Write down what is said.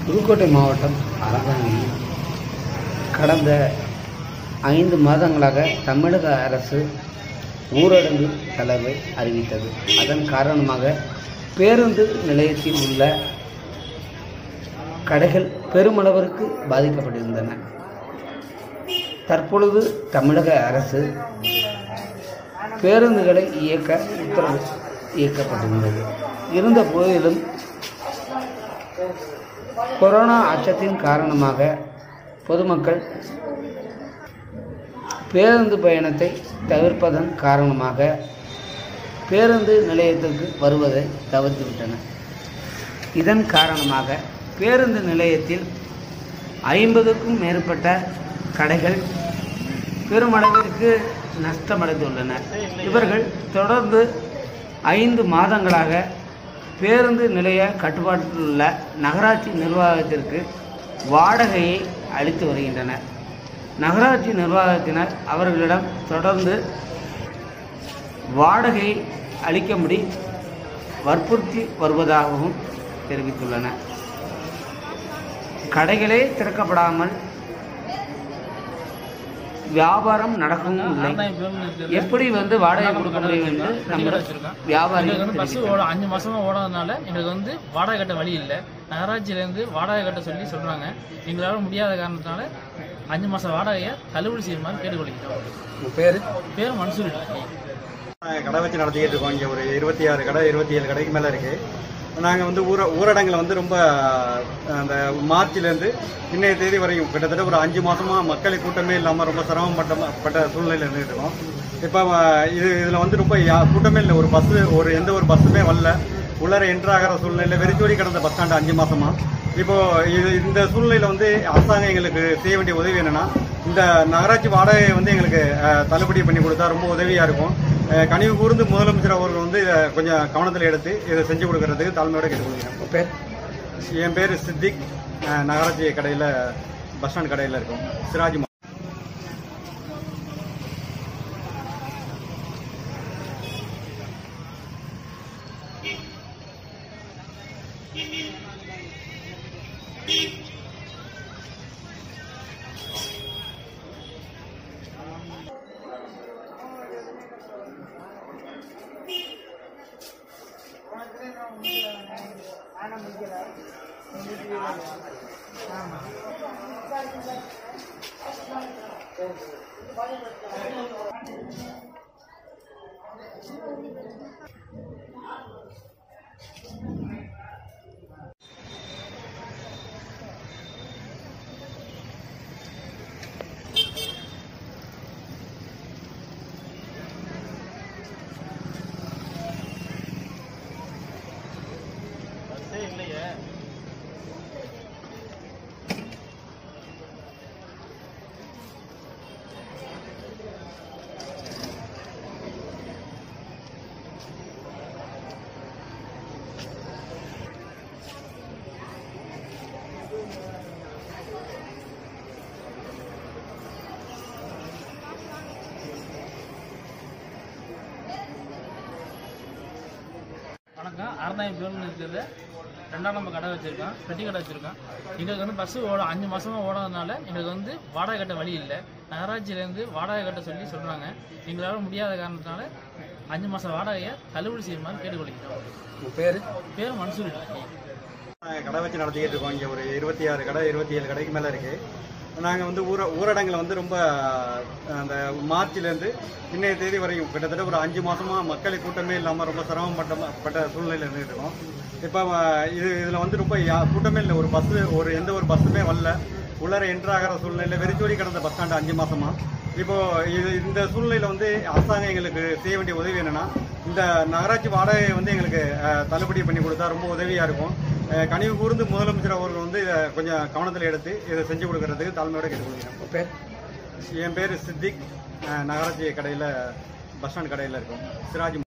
புதுக்கோட்டை மாவட்டம் அறந்தாங்கியில் கடந்த ஐந்து மாதங்களாக தமிழக அரசு ஊரடங்கு தளர்வை அறிவித்தது அதன் காரணமாக பேருந்து நிலையத்தில் உள்ள கடைகள் பெருமளவிற்கு பாதிக்கப்பட்டிருந்தன தற்பொழுது தமிழக அரசு பேருந்துகளை இயக்க உத்தரவு இயக்கப்பட்டிருந்தது இருந்த போதிலும் கொரோனா அச்சத்தின் காரணமாக பொதுமக்கள் பேருந்து பயணத்தை தவிர்ப்பதன் காரணமாக பேருந்து நிலையத்திற்கு வருவதை தவிர்த்துவிட்டனர் இதன் காரணமாக பேருந்து நிலையத்தில் ஐம்பதுக்கும் மேற்பட்ட கடைகள் பெருமளவிற்கு நஷ்டமடைந்துள்ளன இவர்கள் தொடர்ந்து ஐந்து மாதங்களாக பேருந்து நிலைய கட்டுப்பாட்டில் உள்ள நகராட்சி நிர்வாகத்திற்கு வாடகையை அளித்து வருகின்றனர் நகராட்சி நிர்வாகத்தினர் அவர்களிடம் தொடர்ந்து வாடகை அளிக்கும்படி வற்புறுத்தி வருவதாகவும் தெரிவித்துள்ளனர் கடைகளே திறக்கப்படாமல் வியாபாரம் நடக்கவும் இல்லை எப்படி வந்து வாடகை கொடுக்க முடியும் என்று நம்ம வியாபாரி எங்களுக்கு வந்து பஸ் ஓட அஞ்சு மாசமா ஓடாதனால எங்களுக்கு வந்து வாடகை கட்ட வழி இல்லை நகராட்சியில இருந்து வாடகை கட்ட சொல்லி சொல்றாங்க எங்களால முடியாத காரணத்தினால அஞ்சு மாசம் வாடகையை தள்ளுபடி செய்யுமாறு கேட்டுக்கொள்கிறோம் உங்கள் பேர் பேர் மன்சூர் நாங்கள் கடை வச்சு நடத்திக்கிட்டு இருக்கோம் இங்கே ஒரு இருபத்தி ஆறு கடை இருபத்தி ஏழு கடைக்கு மேலே இருக்குது நாங்கள் வந்து ஊர ஊரடங்கில் வந்து ரொம்ப அந்த மார்ச்லேருந்து இன்னைய தேதி வரையும் கிட்டத்தட்ட ஒரு அஞ்சு மாதமாக மக்கள் கூட்டமே இல்லாமல் ரொம்ப சிரமப்பட்ட பட்ட சூழ்நிலையில் இருந்துகிட்டு இருக்கோம் இப்போ இது இதில் வந்து ரொம்ப யா- கூட்டமே இல்லை ஒரு பஸ்ஸு ஒரு எந்த ஒரு பஸ்ஸுமே வரல உள்ளர என்ட்ரு ஆகிற சூழ்நிலையில் வெறிச்சோடி கிடந்த பஸ் ஸ்டாண்டு அஞ்சு மாசமா இப்போ இது இந்த சூழ்நிலையில வந்து அரசாங்கம் எங்களுக்கு செய்ய வேண்டிய உதவி என்னன்னா இந்த நகராட்சி வாடகையை வந்து எங்களுக்கு அஹ், தள்ளுபடி பண்ணி கொடுத்தா ரொம்ப உதவியா இருக்கும் அஹ், கனிவு கூர்ந்து முதலமைச்சர் அவர்கள் வந்து இதை கொஞ்சம் கவனத்தில் எடுத்து இதை செஞ்சு கொடுக்கறதுக்கு தாழ்மையோட கேட்டுக்கொள்கிறேன் உங்கள் பேர் என் பேர் சித்திக் அஹ், நகராட்சி கடையில் பஸ் ஸ்டாண்ட் கடையில் இருக்கும் சிராஜ் மா- வணக்கம் அறந்தாயம் பேருந்து இருக்கிறது ரெண்டாம் நம்ம கடை வச்சிருக்கோம் பெட்டி கடை வச்சிருக்கோம் எங்களுக்கு வந்து பஸ் ஓட அஞ்சு மாசமா ஓடாதனால எங்களுக்கு வந்து வாடகை கட்ட வழி இல்லை நகராட்சியில இருந்து வாடகை கட்ட சொல்லி சொல்றாங்க எங்களால முடியாத காரணத்தினால அஞ்சு மாசம் வாடகையை தள்ளுபடி செய்யுமாறு கேட்டுக்கொள்கிறோம் உங்கள் பேர் பேர் மன்சூர் நாங்கள் கடை வச்சு நடத்திக்கிட்டு இருக்கோம் இங்கே ஒரு இருபத்தி ஆறு கடை இருபத்தி ஏழு கடைக்கு மேலே இருக்குது நாங்கள் வந்து ஊர ஊரடங்கில் வந்து ரொம்ப அந்த மார்ச்லேருந்து இன்னைய தேதி வரையும் கிட்டத்தட்ட ஒரு அஞ்சு மாதமாக மக்கள் கூட்டமே இல்லாமல் ரொம்ப சிரமப்பட்ட பட்ட சூழ்நிலையில் இருந்துகிட்டு இருக்கோம் இப்போ இது இதில் வந்து ரொம்ப யா- கூட்டமே இல்லை ஒரு பஸ்ஸு ஒரு எந்த ஒரு பஸ்ஸுமே வரல உள்ளர என்ட்ரு ஆகிற சூழ்நிலையில் வெறிச்சோடி கிடந்த பஸ் ஸ்டாண்டு அஞ்சு மாசமா இப்போ இது இந்த சூழ்நிலையில வந்து அரசாங்கம் எங்களுக்கு செய்ய வேண்டிய உதவி என்னன்னா இந்த நகராட்சி வாடகையை வந்து எங்களுக்கு அஹ், தள்ளுபடி பண்ணி கொடுத்தா ரொம்ப உதவியா இருக்கும் அஹ், கனிவு கூர்ந்து முதலமைச்சர் அவர்கள் வந்து இதை கொஞ்சம் கவனத்தில் எடுத்து இதை செஞ்சு கொடுக்கறதுக்கு தாழ்மையோட கேட்டுக்கொள்கிறேன் உங்கள் பேர் என் பேர் சித்திக் அஹ், நகராட்சி கடையில் பஸ் ஸ்டாண்ட் கடையில் இருக்கும் சிராஜ்